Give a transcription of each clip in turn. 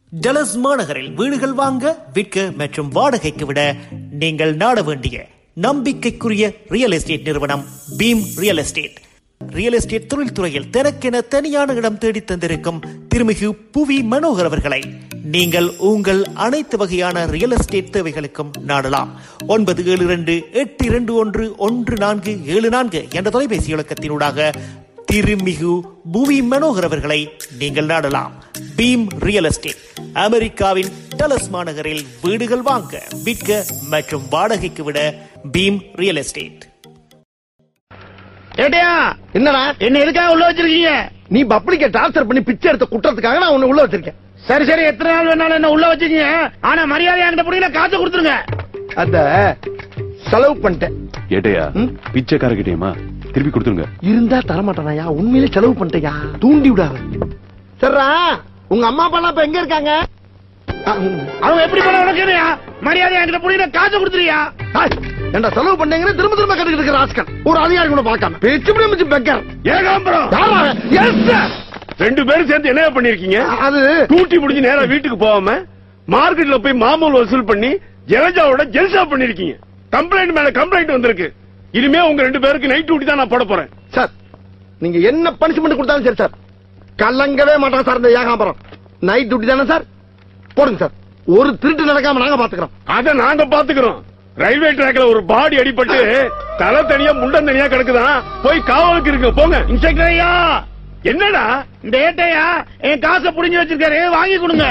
டலஸ் மாநகரில் வீடுகள் வாங்க விற்க மற்றும் வாடகைக்கு விட நீங்கள் நாட வேண்டிய நம்பிக்கைக்குரிய ரியல் எஸ்டேட் நிறுவனம் Bheem real estate real estate தொழில்துறையில் தனக்கென தனியான இடம் தேடி தந்திருக்கும் திருமிகு புவி மனோகர் அவர்களை நீங்கள் உங்கள் அனைத்து வகையான ரியல் எஸ்டேட் தேவைகளுக்கும் நாடலாம் ஒன்பது ஏழு இரண்டு எட்டு இரண்டு ஒன்று ஒன்று நான்கு ஏழு நான்கு என்ற தொலைபேசி இலக்கத்தினூடாக திருமிகு புவி மனோகர் அவர்களை நீங்கள் நாடலாம் பீம் ரியல் எஸ்டேட் அமெரிக்காவின் டலஸ் மாநகரில் வீடுகள் வாங்க விற்க மற்றும் வாடகைக்கு விட பீம் ரியல் எஸ்டேட் ஏட்டையா என்னடா என்ன எதுக்காக உள்ள வச்சிருக்கீங்க நீ பப்ளிக்க டார்ச்சர் பண்ணி பிச்சை எடுத்த குற்றத்துக்காக நான் உன்னை உள்ள வச்சிருக்கேன் சரி சரி எத்தனை நாள் வேணாலும் என்ன உள்ள வச்சுக்கீங்க ஆனா மரியாதை என்கிட்ட புரியல காசு கொடுத்துருங்க அத செலவு பண்ணிட்டேன் ஏட்டையா ம்? பிச்சைக்காரகிட்டேமா திருப்பி கொடுத்துருங்க இருந்தா தரமாட்டானாயா உண்மையிலே செலவு பண்ணிட்டேயா தூண்டி விடாத சரிடா உங்க அம்மா அப்பா எல்லாம் இப்ப எங்க இருக்காங்க ஆ, ம். அவங்க எப்படி பண்ண உனக்குறியா மரியாதை என்கிட்ட புரியல காசு கொடுத்துறியா ஹாய், ஏன்டா செலவு பண்ணீங்க திரும்ப திரும்ப கட்டுக்கிட்டு இருக்கிற ஆஸ்கர் ஒரு அதிகாரி கூட பார்க்காம பேச்சு முடியும் மிச்சு பெக்கர் ஏகாம்பரம் யாரா அவன்? Yes, sir. ரெண்டு பேரும் சேர்ந்து என்ன பண்ணிருக்கீங்க அது டூட்டி முடிஞ்சு நேரா வீட்டுக்கு போகாம மார்க்கெட்ல போய் மாமூல் வசூல் பண்ணி ஜலஜாவோட ஜெல்சா பண்ணிருக்கீங்க கம்ப்ளைண்ட் மேல கம்ப்ளைண்ட் வந்திருக்கு இனிமே உங்க ரெண்டு பேருக்கு நைட் டியூட்டி தான் நான் போட போறேன் சார் நீங்க என்ன பனிஷ்மெண்ட் கொடுத்தாலும் சரி சார் கலங்கவே மாட்டான் சார் இந்த ஏகாம்பரம் நைட் டியூட்டி தானே சார் போடுங்க சார் ஒரு திருட்டு நடக்காம நாங்க பாத்துக்கிறோம் அத நாங்க பாத்துக்கிறோம் ரயில்வே ட்ராக்ல ஒரு பாடி அடிபட்டு தலை தனியா முண்டம் தனியா கிடக்குதான் போய் காவலுக்கு இருக்கு போங்க இன்ஸ்பெக்டர் ஐயா என்னடா இந்த ஏட்டையா என் காசை புடிஞ்சு வச்சிருக்காரு வாங்கி கொடுங்க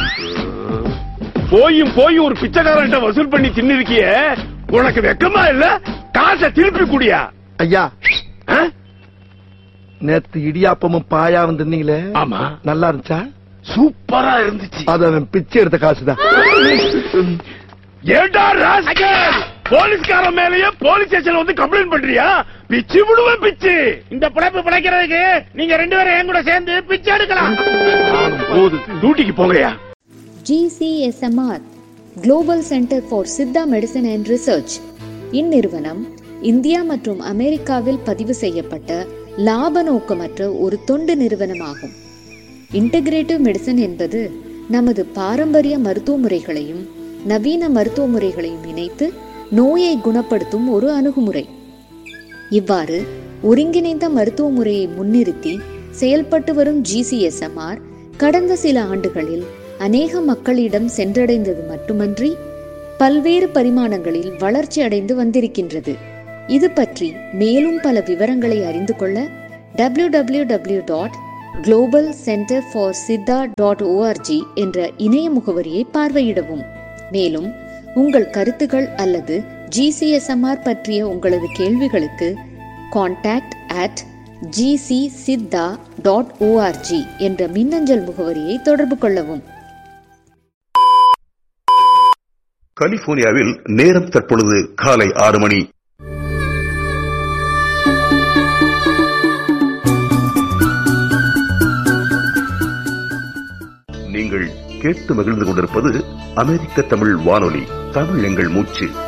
போயும் போய் ஒரு பிச்சைக்காரன்ட்ட வசூல் பண்ணி தின்னிருக்கிய உனக்கு வெக்கமா இல்ல காசை திருப்பி குடியா ஐயா ஆ? நேத்து இடியாப்பமும் பாயா வந்திருந்தீங்களே ஆமா. நல்லா இருந்துச்சா சூப்பரா இருந்துச்சு அது அவன் பிச்சை எடுத்த காசுதான் ஏண்டா ராஸ்கல் போலீஸ்காரன் மேலயே போலீஸ் ஸ்டேஷன்ல வந்து கம்ப்ளைண்ட் பண்றியா பிச்சு விடுவேன் பிச்சு இந்த பிழைப்பு பிழைக்கிறதுக்கு நீங்க ரெண்டு பேரும் என் கூட சேர்ந்து பிச்சை எடுக்கலாம் போது டியூட்டிக்கு போங்கயா GCSMR global centre for Siddha medicine and research இந்நிறுவனம் இந்தியா மற்றும் அமெரிக்காவில் பதிவு செய்யப்பட்ட லாப நோக்கமற்ற ஒரு தொண்டு நிறுவனமாகும் இன்டகிரேட்டிவ் மெடிசன் என்பது நமது பாரம்பரிய மருத்துவ முறைகளையும் நவீன மருத்துவ முறைகளையும் இணைத்து நோயை குணப்படுத்தும் ஒரு அணுகுமுறை இவ்வாறு ஒருங்கிணைந்த மருத்துவ முறையை முன்னிறுத்தி செயல்பட்டு வரும் ஜிசிஎஸ்எம்ஆர் கடந்த சில ஆண்டுகளில் அநேக மக்களிடம் சென்றடைந்தது மட்டுமன்றி பல்வேறு பரிமாணங்களில் வளர்ச்சி அடைந்து வந்திருக்கின்றது இது பற்றி மேலும் பல விவரங்களை அறிந்து கொள்ள W W W dot global centre for Siddha dot O R G என்ற இணைய முகவரியை பார்வையிடவும் மேலும் உங்கள் கருத்துகள் அல்லது ஜிசிஎஸ்எம்ஆர் பற்றிய உங்களது கேள்விகளுக்கு contact at G C Siddha dot O R G என்ற மின்னஞ்சல் முகவரியை தொடர்பு கொள்ளவும் கலிபோர்னியாவில் நேரம் தற்பொழுது காலை ஆறு மணி நீங்கள் கேட்டு மகிழ்ந்து கொண்டிருப்பது அமெரிக்க தமிழ் வானொலி தமிழ் எங்கள் மூச்சு